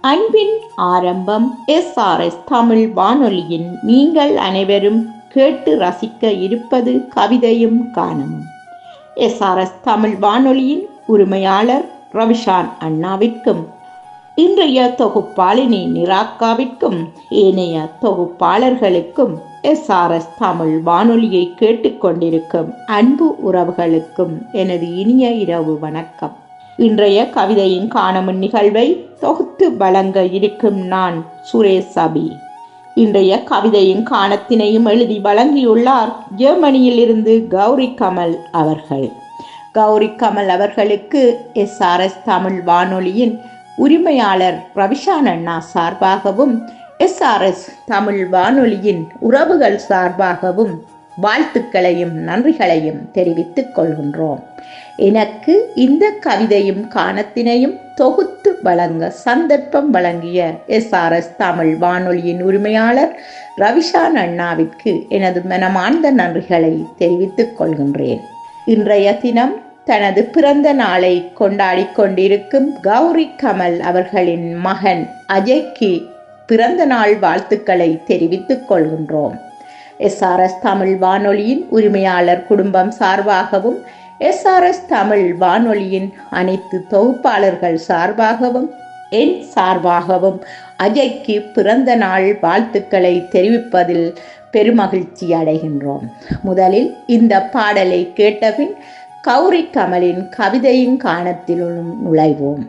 அன்பின் ஆரம்பம் எஸ்ஆர்எஸ் தமிழ் வானொலியின் நீங்கள் அனைவரும் கேட்டு ரசிக்க இருப்பது கவிதையும் காணமும் எஸ்ஆர்எஸ் தமிழ் வானொலியின் உரிமையாளர் ரவிஷான் அண்ணாவிற்கும் இன்றைய தொகுப்பாளினி நிராக்காவிற்கும் ஏனைய தொகுப்பாளர்களுக்கும் எஸ்ஆர்எஸ் தமிழ் வானொலியை கேட்டுக்கொண்டிருக்கும் அன்பு உறவுகளுக்கும் எனது இனிய இரவு வணக்கம் இன்றைய கவிதையின் காணமுன் நிகழ்வை தொகுத்து வழங்க இருக்கும் நான் சுரேஷ் அபி இன்றைய கவிதையின் காணத்தினையும் எழுதி வழங்கியுள்ளார் ஜெர்மனியில் இருந்து கௌரி கமல் அவர்கள் கௌரி கமல் அவர்களுக்கு எஸ்ஆர்எஸ் தமிழ் வானொலியின் உரிமையாளர் ரவிஷான் அண்ணா சார்பாகவும் எஸ்ஆர்எஸ் தமிழ் வானொலியின் உறவுகள் சார்பாகவும் வாழ்த்துக்களையும் நன்றிகளையும் தெரிவித்துக் கொள்கின்றோம் எனக்கு இந்த கவிதையும் காணத்தினையும் தொகுத்து வழங்க சந்தர்ப்பம் வழங்கிய எஸ்ஆர்எஸ் தமிழ் வானொலியின் உரிமையாளர் ரவிஷான் அண்ணாவிற்கு எனது மனமார்ந்த நன்றிகளை தெரிவித்துக் கொள்கின்றேன் இன்றைய தினம் தனது பிறந்த நாளை கொண்டாடி கொண்டிருக்கும் கௌரி கமல் அவர்களின் மகன் அஜய்க்கு பிறந்த நாள் வாழ்த்துக்களை தெரிவித்துக் கொள்கின்றோம் எஸ்ஆர்எஸ் தமிழ் வானொலியின் உரிமையாளர் குடும்பம் சார்பாகவும் எஸ்ஆர்எஸ் தமிழ் வானொலியின் அனைத்து தொகுப்பாளர்கள் சார்பாகவும் என் சார்பாகவும் அஜய்க்கு பிறந்த நாள் வாழ்த்துக்களை தெரிவிப்பதில் பெருமகிழ்ச்சி அடைகின்றோம் முதலில் இந்த பாடலை கேட்டபின் கௌரி கமலின் கவிதையின் காணத்திலும் நுழைவோம்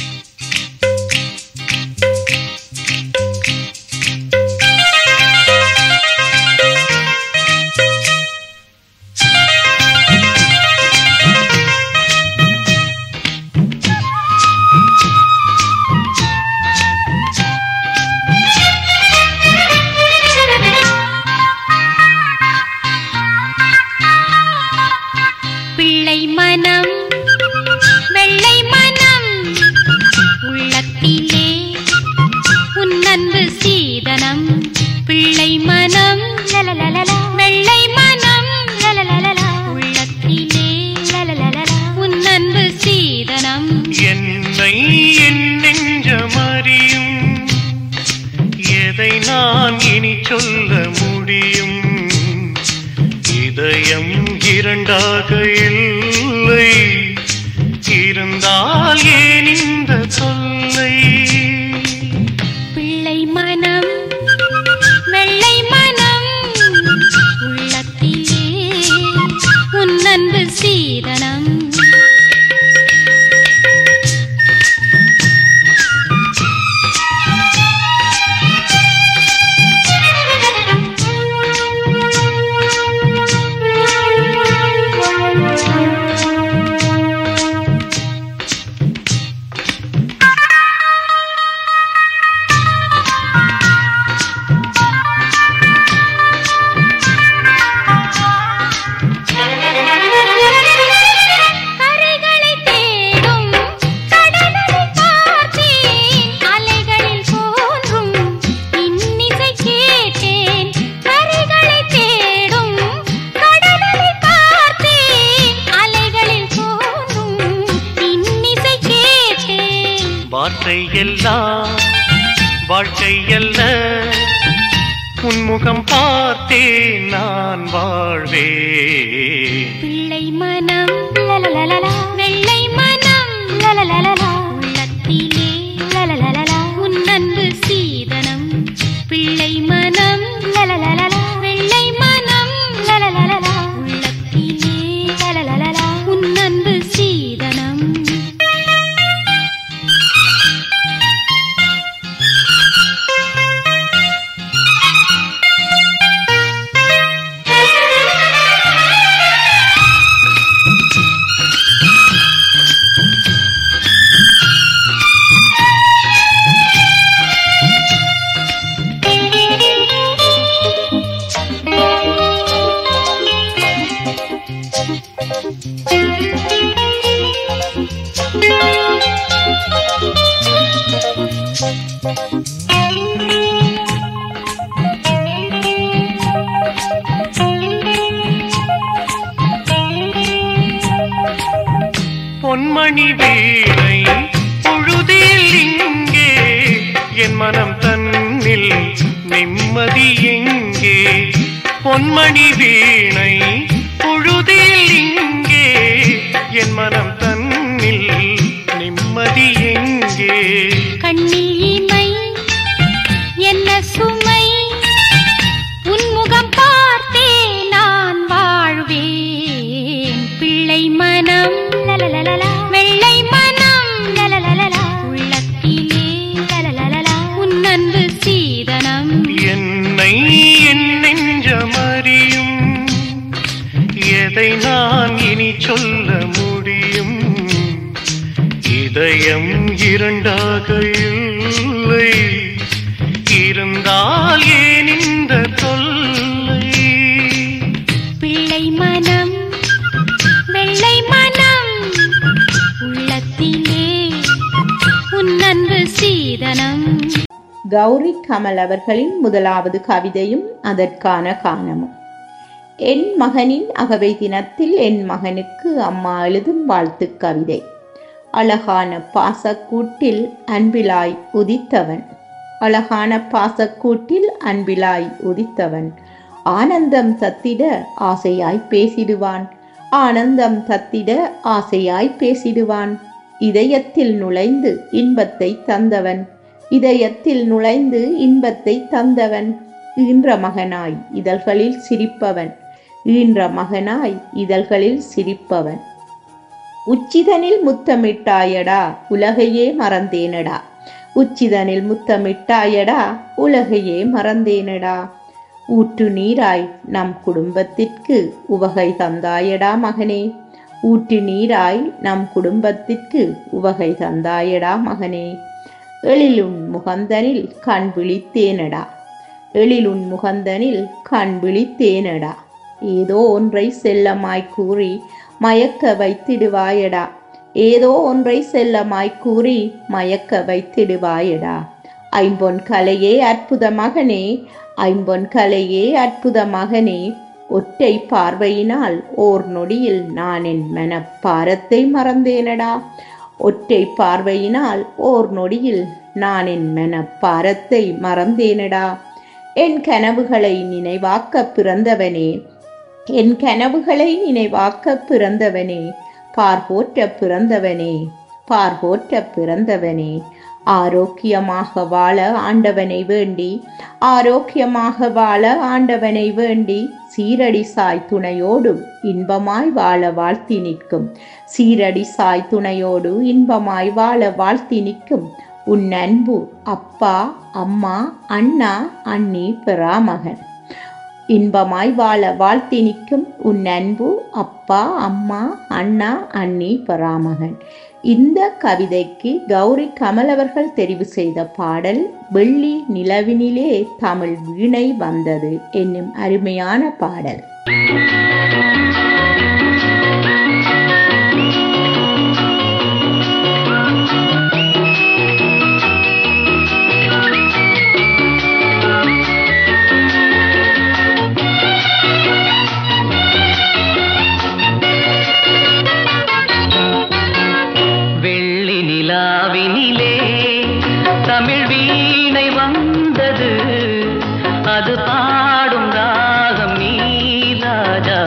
பிள்ளை மனம் வெள்ளை மனம் உள்ளத்திலே உன்னன்பு சீதனம் பிள்ளை மனம் லலலலலா. வெள்ளை மனம் லலலலலா. உள்ளத்திலே லலலலலா. உன்னன்பு சீதனம் என்னை என் நெஞ்சமறியும் எதை நான் இனி சொல்ல முடியும் இதயம் இரண்டாக இல்லை இருந்தால் ஏன் இந்த தொல்லை பிள்ளை மனம் வெள்ளை மனம் உள்ளத்திலே உன்னன்பு சீதனம் கரைகளை தேடும் கடலை பார்த்தேன் அலைகளில் தோன்றும் இன்னிசை கேட்டேன் கரைகளை தேடும் கடலை பார்த்தேன் அலைகளில் தோன்றும் இன்னிசை கேட்டேன் வார்த்தை எல்லாம் வாழ்க்கை அல்ல உன்முகம் பார்த்தேன் நான் வாழ்வேன் பிள்ளை மனம் லலலலலா வெள்ளை மனம் லலலலலா உள்ளத்திலே லலலலலா உன்னன்பு சீதனம் பிள்ளை மனம் லலலலலா வெள்ளை மனம் லலலலலா உள்ளத்திலே லலலலலா உன்னன்பு சீதனம் பொன்மணி வீணை பொழுதில் இங்கே என் மனம் தன்னில் நிம்மதி எங்கே பொன்மணி வீணை புழுதியில் இங்கே என் மனம் தன்னில் நிம்மதி எங்கே கண்ணில் இமை என்ன சுமை உன்முகம் பார்த்தே நான் வாழ்வேன் பிள்ளை மனம் லலலலலா, வெள்ளை மனம் லலலலலா, உள்ளத்திலே லலலலலா, உன் அன்பு சீதனம் என்னை என் நெஞ்சமறியும் எதை நான் இனி சொல்ல முடியும் இதயம் இரண்டாக இல்லை இருந்தால் ஏன் இந்த தொல்லை பிள்ளை மனம் வெள்ளை மனம் உள்ளத்திலே உன் அன்பு சீதனம் கௌரி கமல் அவர்களின் முதலாவது கவிதையும் அதற்கான காரணமும் என் மகனின் அகவை தினத்தில் என் மகனுக்கு அம்மா எழுதும் வாழ்த்துக் கவிதை அழகான பாசக்கூட்டில் அன்பிலாய் உதித்தவன் அழகான பாசக்கூட்டில் அன்பிலாய் உதித்தவன் ஆனந்தம் தத்திட ஆசையாய் பேசிடுவான் ஆனந்தம் தத்திட ஆசையாய் பேசிடுவான் இதயத்தில் நுழைந்து இன்பத்தை தந்தவன் இதயத்தில் நுழைந்து இன்பத்தை தந்தவன் ஈன்ற மகனாய் இதழ்களில் சிரிப்பவன் ஈன்ற மகனாய் இதழ்களில் சிரிப்பவன் உச்சிதனில் முத்தமிட்டாயடா உலகையே மறந்தேனடா உச்சிதனில் முத்தமிட்டாயடா உலகையே மறந்தேனடா ஊற்று நீராய் நம் குடும்பத்திற்கு உவகை தந்தாயடா மகனே ஊற்று நீராய் நம் குடும்பத்திற்கு உவகை தந்தாயடா மகனே எழிலுன் முகந்தனில் கண் விழித்தேனடா எழிலுன் முகந்தனில் கண் விழித்தேனடா ஏதோ ஒன்றை செல்லமாய் கூறி மயக்க வைத்திடுவாயடா ஏதோ ஒன்றை செல்லமாய் கூறி மயக்க வைத்திடுவாயடா ஐம்பொன் கலையே அற்புத மகனே ஐம்பொன் கலையே அற்புத மகனே ஒற்றை பார்வையினால் ஓர் நொடியில் நான் என் மனப்பாரத்தை மறந்தேனடா ஒற்றை பார்வையினால் ஓர் நொடியில் நான் என் மனப்பாரத்தை மறந்தேனடா என் கனவுகளை நினைவாக்க பிறந்தவனே என் கனவுகளை நினைவாக்க பிறந்தவனே பார்போற்ற பிறந்தவனே பார்போற்ற பிறந்தவனே ஆரோக்கியமாக வாழ ஆண்டவனை வேண்டி ஆரோக்கியமாக வாழ ஆண்டவனை வேண்டி சீரடி சாய் துணையோடு இன்பமாய் வாழ வாழ்த்தி நிற்கும் சீரடி சாய் துணையோடு இன்பமாய் வாழ வாழ்த்தி நிற்கும் உன் அன்பு அப்பா அம்மா அண்ணா அண்ணி பெறாமகன் இன்பமாய் வாழ வாழ்த்தி நிற்கும் உன் அன்பு அப்பா அம்மா அண்ணா அண்ணி பராமகன் இந்த கவிதைக்கு கௌரி கமல் அவர்கள் தெரிவு செய்த பாடல் வெள்ளி நிலவினிலே தமிழ் வீணை வந்தது என்னும் அருமையான பாடல் வெள்ளி நிலாவினிலே தமிழ் வீணை வந்தது அது பாடும் ராகம் நீ ராஜா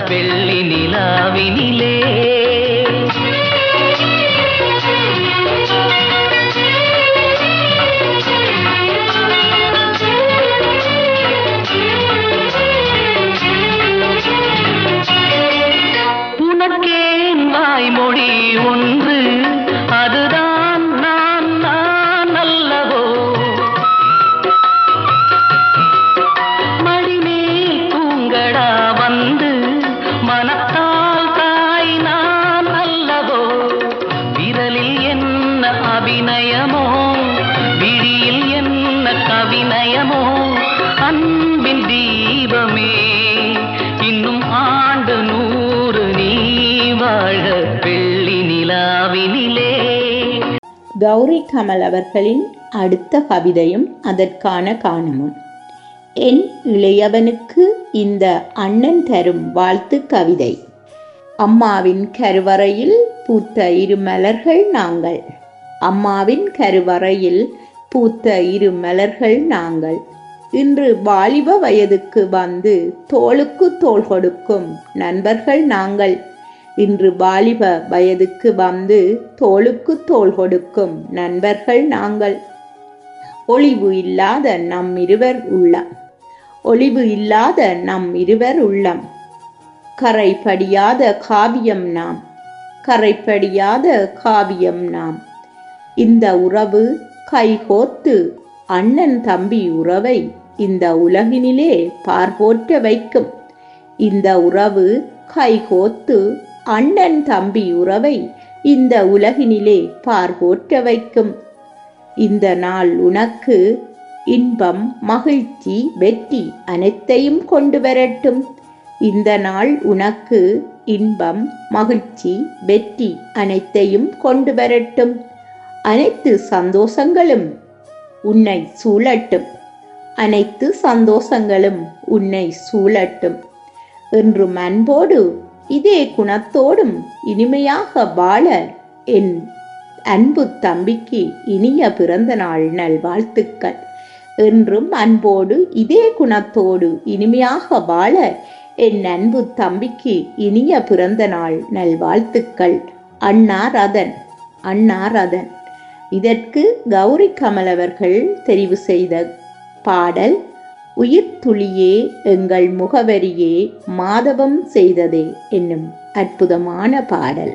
வெள்ளி நிலாவினிலே உனக்கேன் வாய்மொழி ஒன்று அதுதான் நான் நான் அல்லவோ மடிமேல் தூங்கடா வந்து மனத்தால் தாய் நான் அல்லவோ விரலில் என்ன அபிநயமோ விழியில் என்ன கவிநயமோ அன்பின் தீபமே இன்னும் ஆண்டு நூறு நீ வாழ வெள்ளி நிலாவினிலே கௌரி கமல் அவர்களின் அடுத்த கவிதையும் அதற்கான காரணமும் என் இளையவனுக்கு இந்த அண்ணன் தரும் வாழ்த்து கவிதை அம்மாவின் கருவறையில் பூத்த இரு மலர்கள் நாங்கள் அம்மாவின் கருவறையில் பூத்த இரு மலர்கள் நாங்கள் இன்று வாலிப வயதுக்கு வந்து தோளுக்கு தோள் கொடுக்கும் நண்பர்கள் நாங்கள் இன்று வாலிப வயதுக்கு வந்து தோளுக்கு தோள் கொடுக்கும் நண்பர்கள் நாங்கள் ஒளிவு இல்லாத நம் இருவர் உள்ளம் ஒளிவு இல்லாத நம் இருவர் உள்ளம் கரை படியாத காவியம் நாம் கரை படியாத காவியம் நாம் இந்த உறவு கைகோத்து அண்ணன் தம்பி உறவை இந்த உலகினிலே பார்போற்ற வைக்கும் இந்த உறவு கைகோத்து அண்ணன் தம்பி உறவை இந்த உலகினிலே பார்போற்ற வைக்கும் இந்த நாள் உனக்கு இன்பம் மகிழ்ச்சி வெற்றி அனைத்தையும் கொண்டு வரட்டும் இந்த நாள் உனக்கு இன்பம் மகிழ்ச்சி வெற்றி அனைத்தையும் கொண்டு வரட்டும் அனைத்து சந்தோஷங்களும் உன்னை சூழட்டும் அனைத்து சந்தோஷங்களும் உன்னை சூழட்டும் என்றும் அன்போடு இதே குணத்தோடும் இனிமையாக வாழ என் அன்பு தம்பிக்கு இனிய பிறந்த நாள் நல்வாழ்த்துக்கள் என்றும் அன்போடு இதே குணத்தோடு இனிமையாக வாழ என் அன்பு தம்பிக்கு இனிய பிறந்த நாள் நல்வாழ்த்துக்கள் அண்ணா ரதன் அண்ணா ரதன் இதற்கு கௌரி கமல் அவர்கள் தெரிவு செய்த பாடல் உயிர் துளியே எங்கள் முகவரியே மாதவம் செய்ததே என்னும் அற்புதமான பாடல்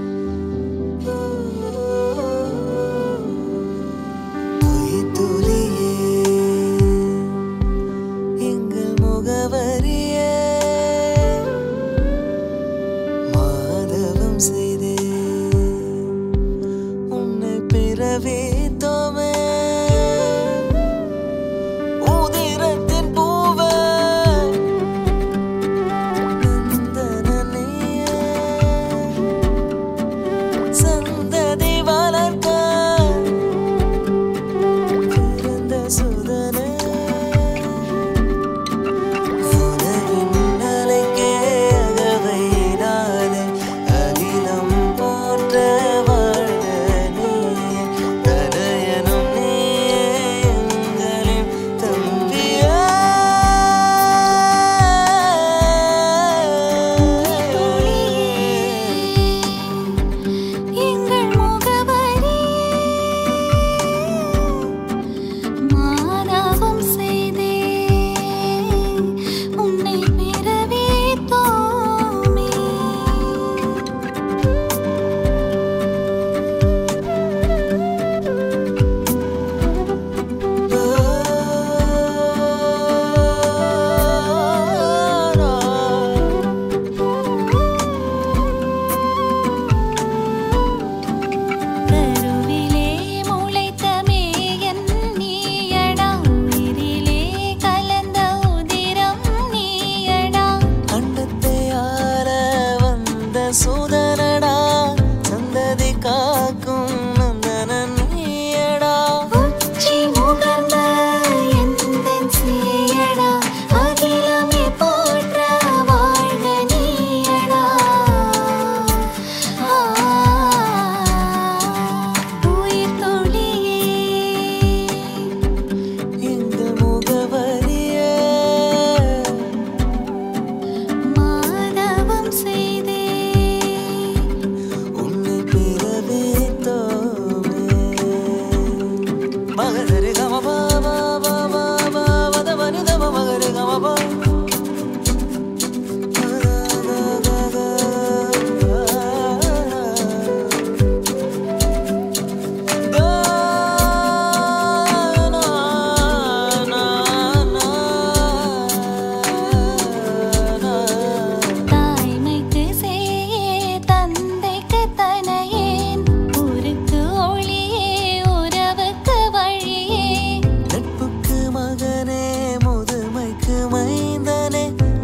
துளியே எங்கள் முகவரியே மாதவம் செய்தே உன்னை பிறவித்தோமே உதிரத்தின் பூவே நந்தன நீயே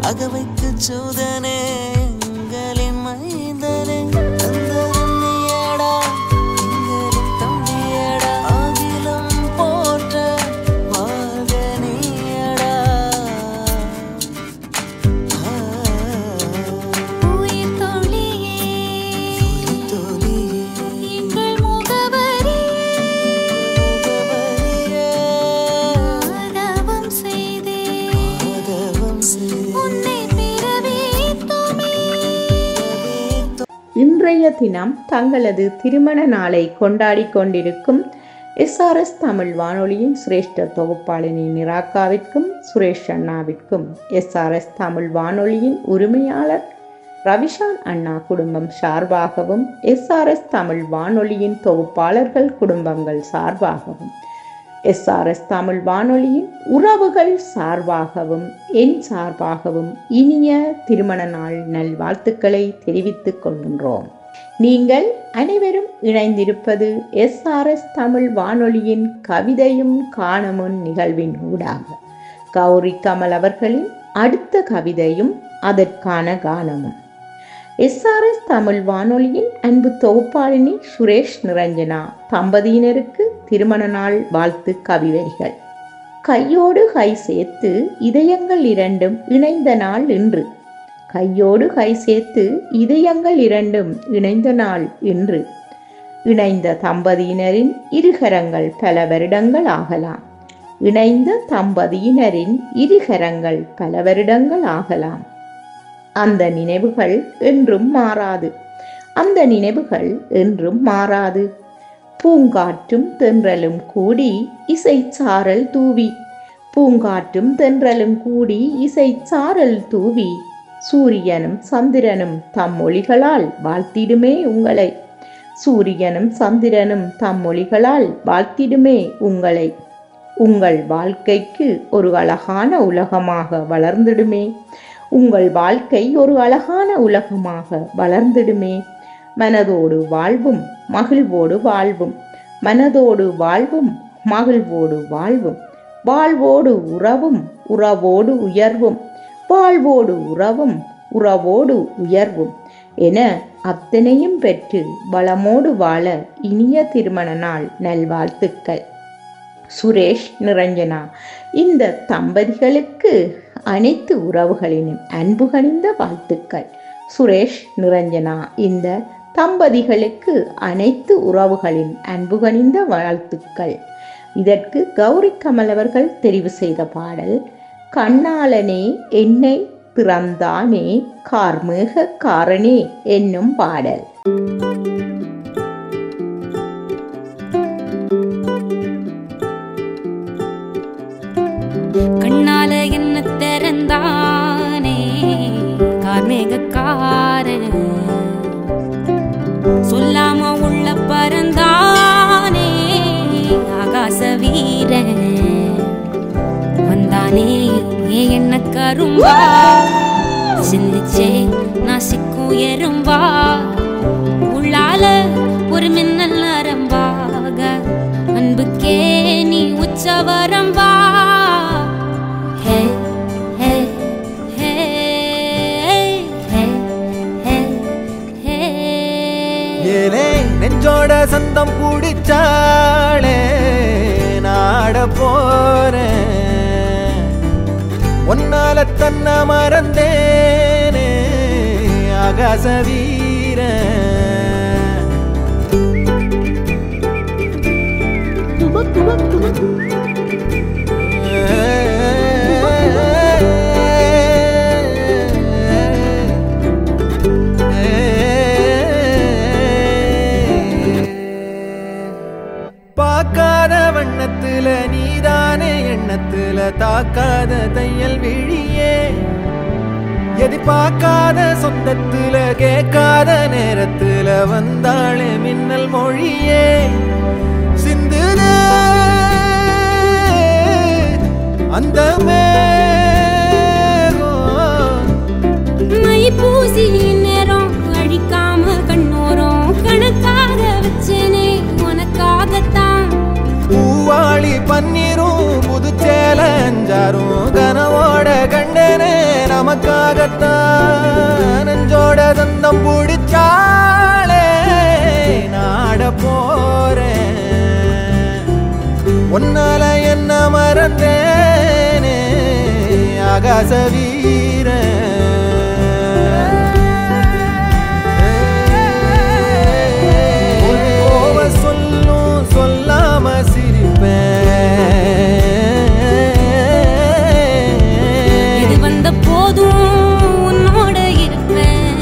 அகவைக்கு சூதனே எங்களின் மைந்தனே தந்தரன் நீயடா எங்களின் தம்பியடா அகிலம் போற்ற வாழ்க நீயடா உயிர் தோழியே தோழியே எங்கள் முகவரியே முகவரியே ஆதவம் செய்தே ஆதவம் செய் உன்னை பிறவித்தோமே இன்றைய தினம் தங்களது திருமண நாளை கொண்டாடிக் கொண்டிருக்கும் எஸ்ஆர்எஸ் தமிழ் வானொலியின் சிரேஷ்ட தொகுப்பாளினி நிராக்காவிற்கும் சுரேஷ் அண்ணாவிற்கும் எஸ்ஆர்எஸ் தமிழ் வானொலியின் உரிமையாளர் ரவிஷான் அண்ணா குடும்பம் சார்பாகவும் எஸ்ஆர்எஸ் தமிழ் வானொலியின் தொகுப்பாளர்கள் குடும்பங்கள் சார்பாகவும் எஸ்ஆர்எஸ் தமிழ் வானொலியின் உறவுகள் சார்பாகவும் என் சார்பாகவும் இனிய திருமண நாள் நல்வாழ்த்துக்களை தெரிவித்துக் கொள்கின்றோம் நீங்கள் அனைவரும் இணைந்திருப்பது எஸ்ஆர்எஸ் தமிழ் வானொலியின் கவிதையும் காணமுன் நிகழ்வின் ஊடாக கௌரி கமல் அவர்களின் அடுத்த கவிதையும் அதற்கான கானமும் எஸ்ஆர்எஸ் தமிழ் வானொலியின் அன்பு தொகுப்பாளினி சுரேஷ் நிரஞ்சனா தம்பதியினருக்கு திருமண நாள் வாழ்த்து கவிதைகள் கையோடு கை சேர்த்து இதயங்கள் இரண்டும் இணைந்த நாள் இன்று கையோடு கை சேர்த்து இதயங்கள் இரண்டும் இணைந்த நாள் இன்று இணைந்த தம்பதியினரின் இருகரங்கள் பல வருடங்கள் ஆகலாம் இணைந்த தம்பதியினரின் இருகரங்கள் பல வருடங்கள் ஆகலாம் அந்த நினைவுகள் என்றும் மாறாது அந்த நினைவுகள் என்றும் மாறாது பூங்காற்றும் தென்றலும் கூடி இசைச்சாரல் தூவி பூங்காற்றும் தென்றலும் கூடி இசைச்சாரல் தூவி சூரியனும் சந்திரனும் தம் மொழிகளால் வாழ்த்திடுமே உங்களை சூரியனும் சந்திரனும் தம் மொழிகளால் வாழ்த்திடுமே உங்களை உங்கள் வாழ்க்கைக்கு ஒரு அழகான உலகமாக வளர்ந்திடுமே உங்கள் வாழ்க்கை ஒரு அழகான உலகமாக வளர்ந்திடுமே மனதோடு வாழ்வும் மகிழ்வோடு வாழ்வும் மனதோடு வாழ்வும் மகிழ்வோடு வாழ்வும் வாழ்வோடு உறவும் உறவோடு உயர்வும் வாழ்வோடு உறவும் உறவோடு உயர்வும் என அத்தனையும் பெற்று வளமோடு வாழ இனிய திருமண நாள் நல்வாழ்த்துக்கள் சுரேஷ் நிரஞ்சனா இந்த தம்பதிகளுக்கு அனைத்து உறவுகளினும் அன்பு கனிந்த வாழ்த்துக்கள் சுரேஷ் நிரஞ்சனா இந்த தம்பதிகளுக்கு அனைத்து உறவுகளின் அன்பு கனிந்த வாழ்த்துக்கள் இதற்கு கௌரி கமல் அவர்கள் தெரிவு செய்த பாடல் கண்ணாளனே என்னை திறந்தானே கார்மேக காரனே என்னும் பாடல் கண்ணால என்ன திறந்தானே கார்மேகக்காரன் சொல்லாம உள்ள பறந்தானே ஆகாச வீரன் வந்தானே ஏ என்ன கரும்பா சிந்திச்சே நான் சிக்கும் எறும்பா உள்ளால ஒரு மின்னல் நரம்பாக அன்புக்கே நீ உச்சவரம்பா ஹே ஹே ஹே ஹே ஹே ஹே ஏலே நெஞ்சோட சந்தம் பிடிச்சாளே நாட போறேன் ஒன்னால தன்ன மறந்தேனே ஆகாச வீரன் பார்க்காத வண்ணத்துல நீதானே எண்ணத்துல தாக்காத தையல் விழியே எதிர்பார்க்காத சொந்தத்துல கேட்காத நேரத்துல வந்தாளே மின்னல் மொழியே சிந்துதே அந்த மேகம் மை பூசி நேரம் அழிக்காம கண்ணோரம் கணக்காக வச்சேனே உனக்காகத்தான் பூவாளி பன்னீரும் புதுச்சேல அஞ்சாரும் கனவோட கண்டனே நமக்காகத்தான் நெஞ்சோட தந்தம் பிடிச்சாளே நாட போறேன் உன்னால என்ன மறந்தேனே ஆகாச வீரன் சொல்லும் சொல்லாம சிரிப்பேன் இது வந்த போதும் உன்னோட இருப்பேன்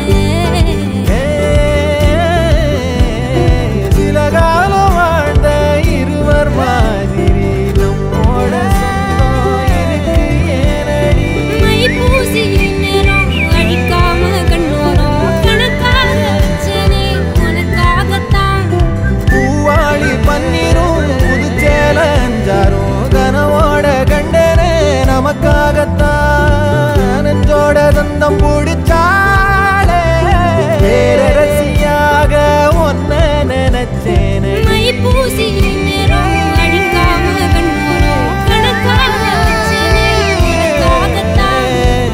சில காலம் வாழ்ந்த இருவர் மாதிரி நம்மோட சொந்தம் எனக்கு ஏனடி மை பூசி நேரம் அழிக்காம கண்ணோரம் கணக்காக வச்சனே உனக்காகத்தான் பூவாளி பன்னீரும் புதுச்சேல அஞ்சாரும் கனவோட கண்டனே நமக்காகத்தான் நெஞ்சோட தந்தம் பிடிச்சாளே பேரரசியாக ஒன்ன நினைச்சேனே மை பூசி நேரம் அழிக்காம கண்ணோரம் கணக்காக வச்சனே உனக்காகத்தான்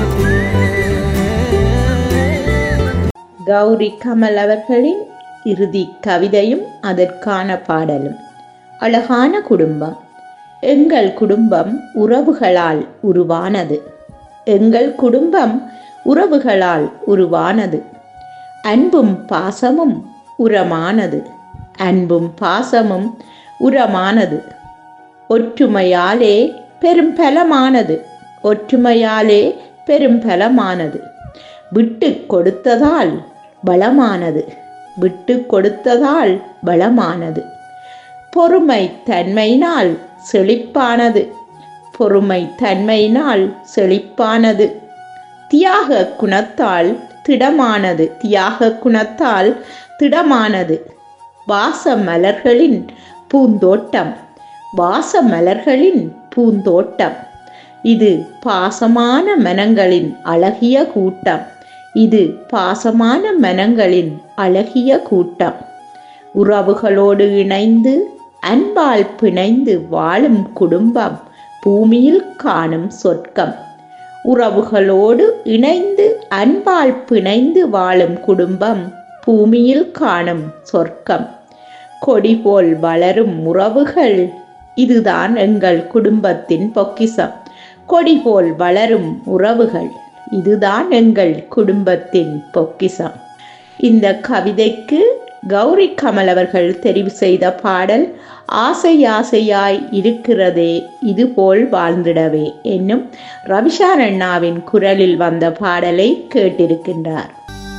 கௌரி கமல் அவர்களின் இறுதி கவிதையும் அதற்கான பாடலும் அழகான குடும்பம் எங்கள் குடும்பம் உறவுகளால் உருவானது எங்கள் குடும்பம் உறவுகளால் உருவானது அன்பும் பாசமும் உரமானது அன்பும் பாசமும் உரமானது ஒற்றுமையாலே பெரும் பலமானது ஒற்றுமையாலே பெரும் பலமானது விட்டு கொடுத்ததால் பலமானது விட்டு கொடுத்ததால் பலமானது பொறுமை தன்மையினால் செழிப்பானது பொறுமை தன்மையினால் செழிப்பானது தியாக குணத்தால் திடமானது தியாக குணத்தால் திடமானது வாச மலர்களின் பூந்தோட்டம் வாச மலர்களின் பூந்தோட்டம் இது பாசமான மனங்களின் அழகிய கூட்டம் இது பாசமான மனங்களின் அழகிய கூட்டம் உறவுகளோடு இணைந்து அன்பால் பிணைந்து வாழும் குடும்பம் பூமியில் காணும் சொர்க்கம் உறவுகளோடு இணைந்து அன்பால் பிணைந்து வாழும் குடும்பம் பூமியில் காணும் சொர்க்கம் கொடி போல் வளரும் உறவுகள் இதுதான் எங்கள் குடும்பத்தின் பொக்கிஷம் கொடி போல் வளரும் உறவுகள் இதுதான் எங்கள் குடும்பத்தின் பொக்கிஷம் இந்த கவிதைக்கு கௌரி கமல் அவர்கள் தெரிவு செய்த பாடல் ஆசை ஆசையாய் இருக்கிறதே இதுபோல் வாழ்ந்திடவே என்னும் ரவிஷான் அண்ணாவின் குரலில் வந்த பாடலை கேட்டிருக்கின்றார்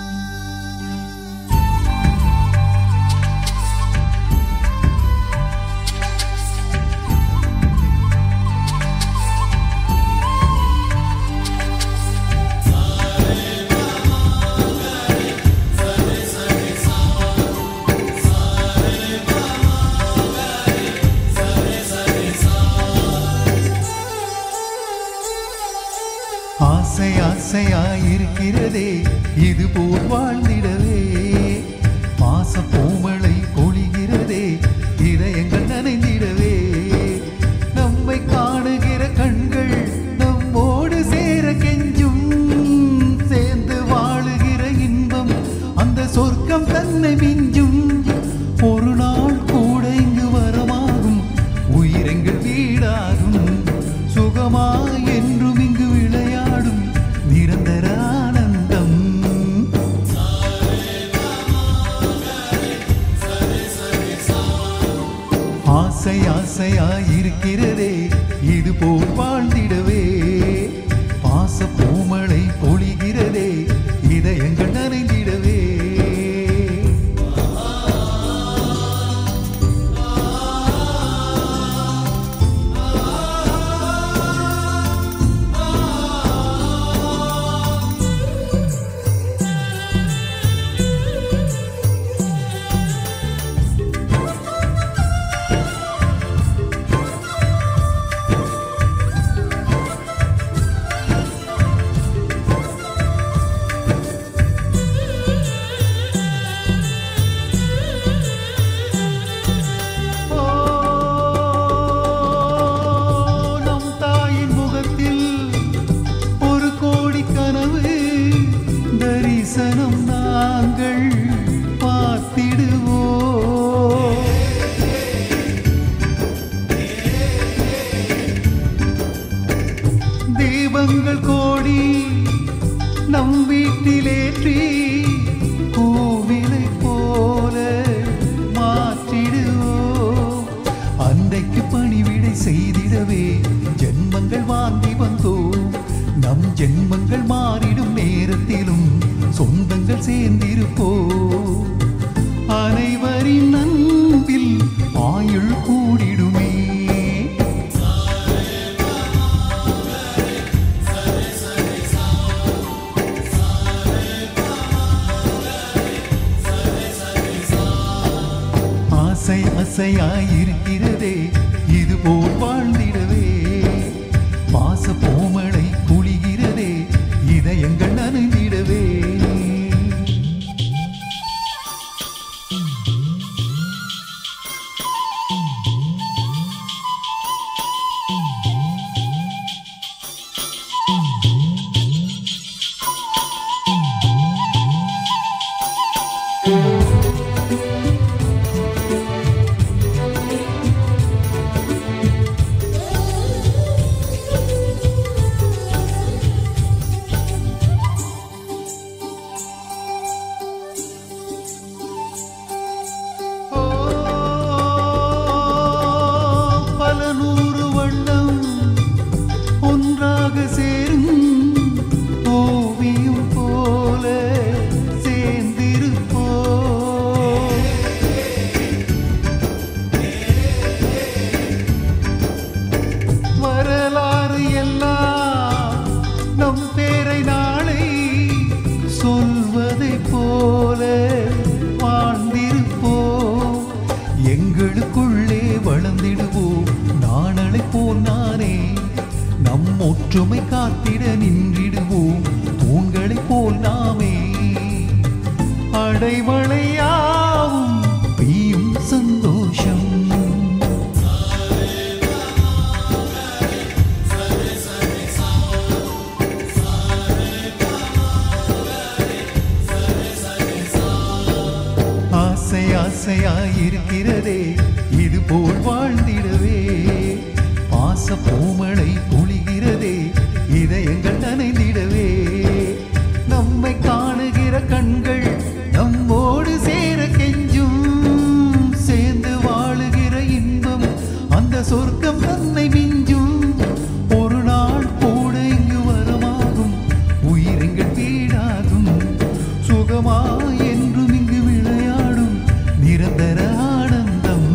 ஆசை ஆசையாயிருக்கிறதே இது போல் வாழ்ந்திடவே பாச பூமழை பொழிகிறதே இதயங்கள் நனைந்திடவே நம்மை காணுகிற கண்கள் நம்மோடு சேர கெஞ்சும் சேர்ந்து வாழுகிற இன்பம் அந்த சொர்க்கம் தன்னை மிஞ்சும் ஒரு நாள் கூட இங்கு வரமாகும் உயிரெங்கள் வீடாகும் சுகமாய் என்றும் இங்கு விளையாடும் நிரந்தர ஆனந்தம் ஆசை ஆசையாயிருக்கிறதே இது போல் வாழ்ந்திடவே பாச பூமழை பொழிகிறதே இதயங்கள் நனைந்திடவே சூழ்நிலைகள் மாறிடும் நேரத்திலும் சொந்தங்கள் சேர்ந்திருப்போ அனைவரின் அன்பில் ஆயுள் கூடிடுமே ஆசை அசையாயிருக்கிறதே இது போல் வாழ்ந்திடவே பாச பூமழை குளிகிறதே இதயங்கள் நனைந்திடவே ஓ, பல நூறு வண்ணம் ஒன்றாக சேரும் ஓவியம் போல சேர்ந்திருப்போ வரலாறு எல்லாம் நம் பேரை நாளை சொல்வதை போல வாழ்ந்திருப்போம் எங்களுக்குள்ளே வளர்ந்திடுவோம் நாணலை போல் நானே நம் ஒற்றுமை காத்திட நின்றிடுவோம் தூண்களை போல் நாமே அடைவளையாவும் பெய்யும் சந்தோஷம் ஆசை ஆசையாயிருக்கிறதே இது போல் வாழ்ந்திடவே பாச பூமழை பொழிகிறதே இதயங்கள் நனைந்திடவே நம்மை காணுகிற கண்கள் நம்மோடு சேர கெஞ்சும் சேர்ந்து வாழுகிற இன்பம் அந்த சொர்க்கம் தன்னை மிஞ்சும் ஒரு நாள் கூட இங்கு வரமாகும் உயிரெங்கள் வீடாகும் சுகமா என்றும் இங்கு விளையாடும் நிரந்தர ஆனந்தம்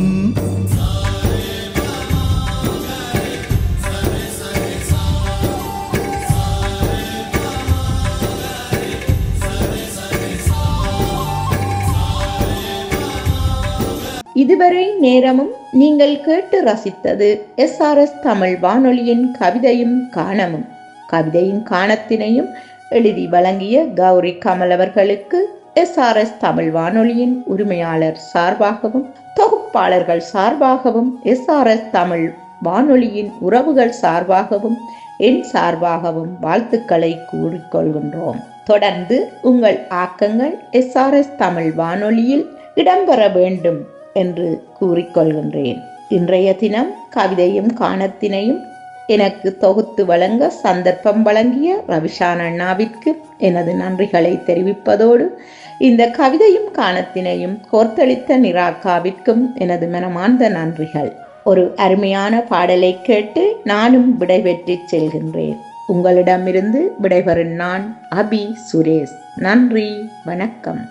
இதுவரை நேரமும் நீங்கள் கேட்டு ரசித்தது எஸ்ஆர்எஸ் தமிழ் வானொலியின் கவிதையும் காணமும் கவிதையும் காணத்தினையும் எழுதி வழங்கிய கௌரி கமல் அவர்களுக்கு எஸ்ஆர்எஸ் தமிழ் வானொலியின் உரிமையாளர் சார்பாகவும் தொகுப்பாளர்கள் சார்பாகவும் எஸ்ஆர்எஸ் தமிழ் வானொலியின் உறவுகள் சார்பாகவும் என் சார்பாகவும் வாழ்த்துக்களை கூறிக்கொள்கின்றோம் தொடர்ந்து உங்கள் ஆக்கங்கள் எஸ்ஆர்எஸ் தமிழ் வானொலியில் இடம்பெற வேண்டும் என்று கூறிக்கொள்கின்றேன் இன்றைய தினம் கவிதையும் காணத்தினையும் எனக்கு தொகுத்து வழங்க சந்தர்ப்பம் வழங்கிய ரவிஷான் அண்ணாவிற்கு எனது நன்றிகளை தெரிவிப்பதோடு இந்த கவிதையும் காணத்தினையும் கோர்த்தளித்த நிராகாவிற்கும் எனது மனமார்ந்த நன்றிகள் ஒரு அருமையான பாடலை கேட்டு நானும் விடைபெற்று செல்கின்றேன் உங்களிடமிருந்து விடைபெறும் நான் அபி சுரேஷ் நன்றி வணக்கம்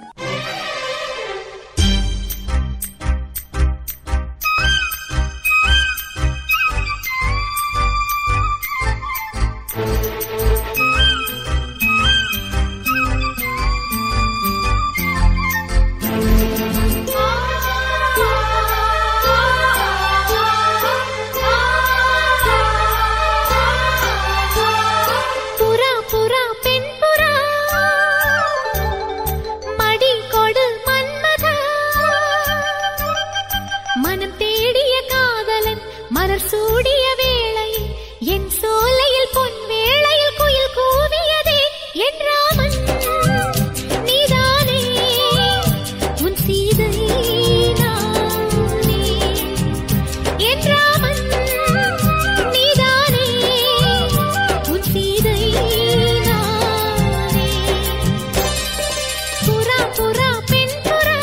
புறா புறா பெண் புறா மடி கொடு மன்மதா மனம் தேடிய காதலன் மலர் சூடிய வேளையில் என் சோலையில் பொன் வேளையில் குயில் கூவியதே என் ராமன் நீதானே உன் சீதை நானே என் ராமன் நீதானே உன் சீதை நானே புறா புறா பெண் புறா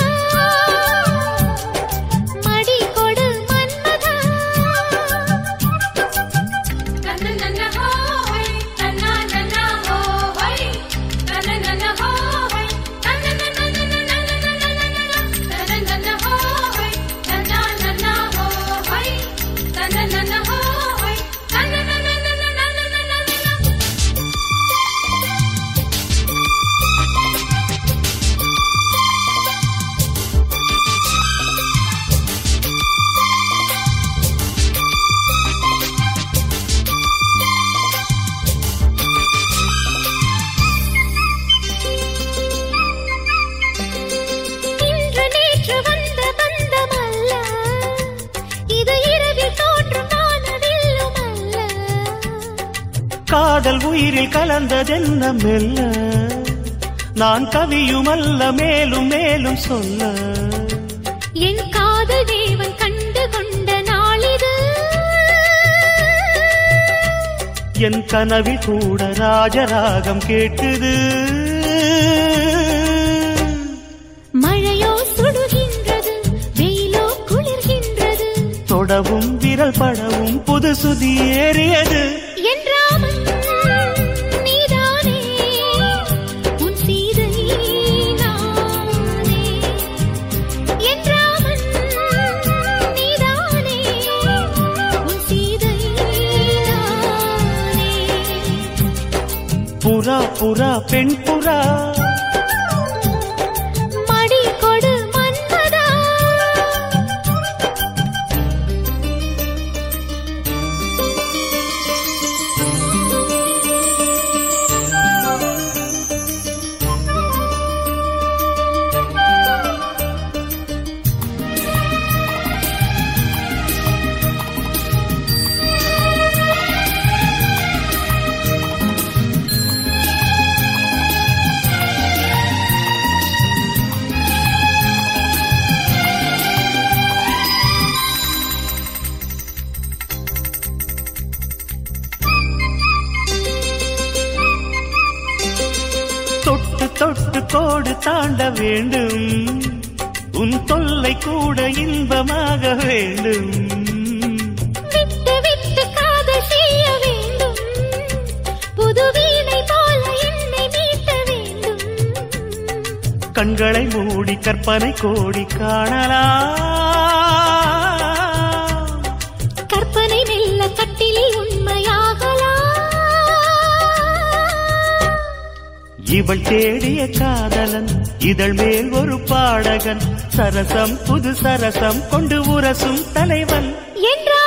மடி கொடு மன்மதா நன்ன நன்ன ஹோய் நன்னா நன்னா ஹோ மொழியில் கலந்ததென்ன மெல்ல நான் கவியுமல்ல மேலும் மேலும் சொல்ல என் காதல் தேவன் கண்டு கொண்ட நாளிது என் கனவில் கூட ராஜராகம் கேட்குது மழையோ சுடுகின்றது வெயிலோ குளிர்கின்றது தொடவும் விரல் படவும் புது சுதி ஏறியது என் ராமன் நீதானே உன் சீதை நானே என் ராமன் நீதானே உன் சீதை நானே புறா புறா பெண் புறா மடி கொடு மன்மதா தொட்டு தொட்டு கோடு தாண்ட வேண்டும் உன் தொல்லை கூட இன்பமாக வேண்டும் விட்டு விட்டு காதல் செய்ய வேண்டும் புது வீணை போல என்னை மீட்ட வேண்டும் கண்களை மூடி கற்பனை கோடி காணலாம் கற்பனை மெல்ல கட்டிலில் உண்மையாகலாம் இவள் தேடிய காதலன் இதழ் மேல் ஒரு பாடகன் சரசம் புது சரசம் கொண்டு உரசும் தலைவன் என்ற